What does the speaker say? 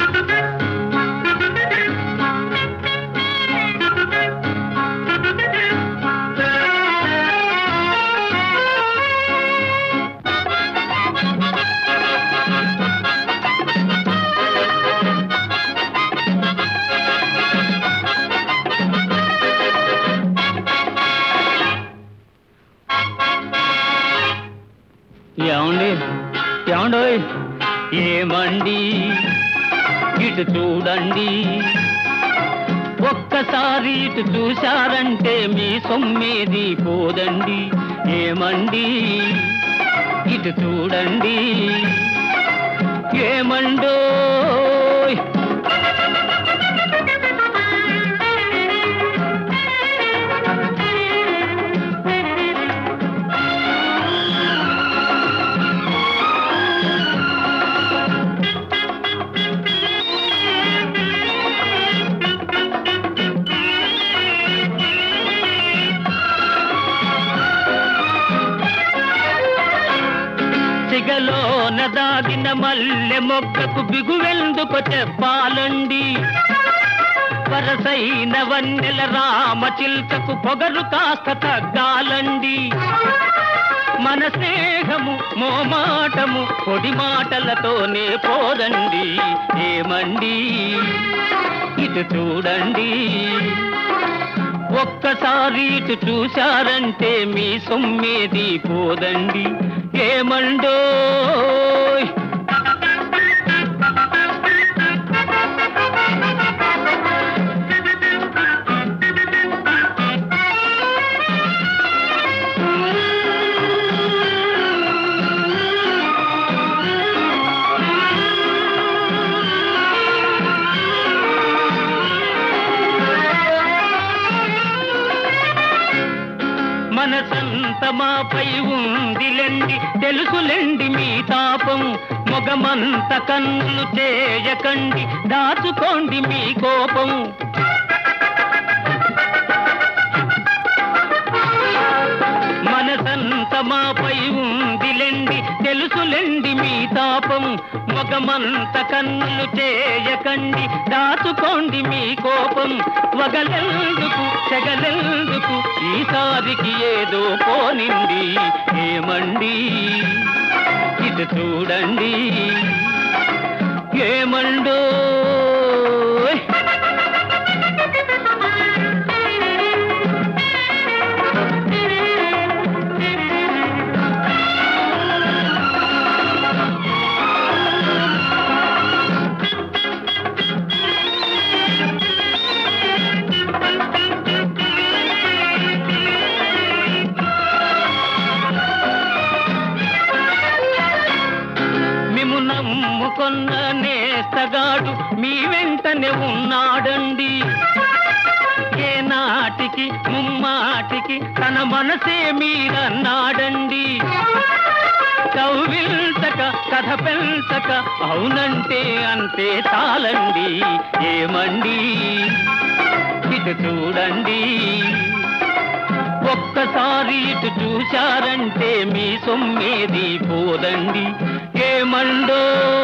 ఏమండి ఏమండోయ్ ఏమండి ఇటు చూడండి ఒక్కసారి ఇటు చూశారంటే మీ సొమ్మేది పోదండి ఏమండి ఇటు చూడండి ఏమండోయ్ సిగలోన దాగిన మల్లె మొక్కకు బిగువెందుకు చెప్పాలండి వరసైన వన్నెల రామ చిల్కకు పొగరు కాస్త తగ్గాలండి మన స్నేహము మోమాటము పొడి మాటలతోనే పోదండి ఏమండి ఇటు చూడండి ఒక్కసారి ఇటు చూశారంటే మీ సొమ్మేది పోదండి ఏమండోయ్ మనసంత మాపై ఉందిలెండి తెలుసులెండి మీ తాపం మొగమంత కన్నులు చేయకండి దాచుకోండి మీ కోపం మనసంత మాపై ఉందిలెండి తెలుసులెండి మీ తాపం మొగమంత కన్నులు చేయకండి దాచుకోండి మీ కోపం వగలెందుకు చెగలెందుకు ఈసారికి ఏదో పోనింది ఏమండి ఇటు చూడండి ఏమండో మిము నమ్ముకొన్న నేస్తగాడు మీ వెంటనే ఉన్నాడండి ఏ నాటికి ముమ్మాటికి తన మనసే మీరన్నాడండి కౌవిల్చక కథ పెంచక అవునంటే అంతే చాలండి ఏమండి ఇటు చూడండి ఒక్కసారి ఇటు చూశారంటే మీ సొమ్మేది పోదండి ఏమండో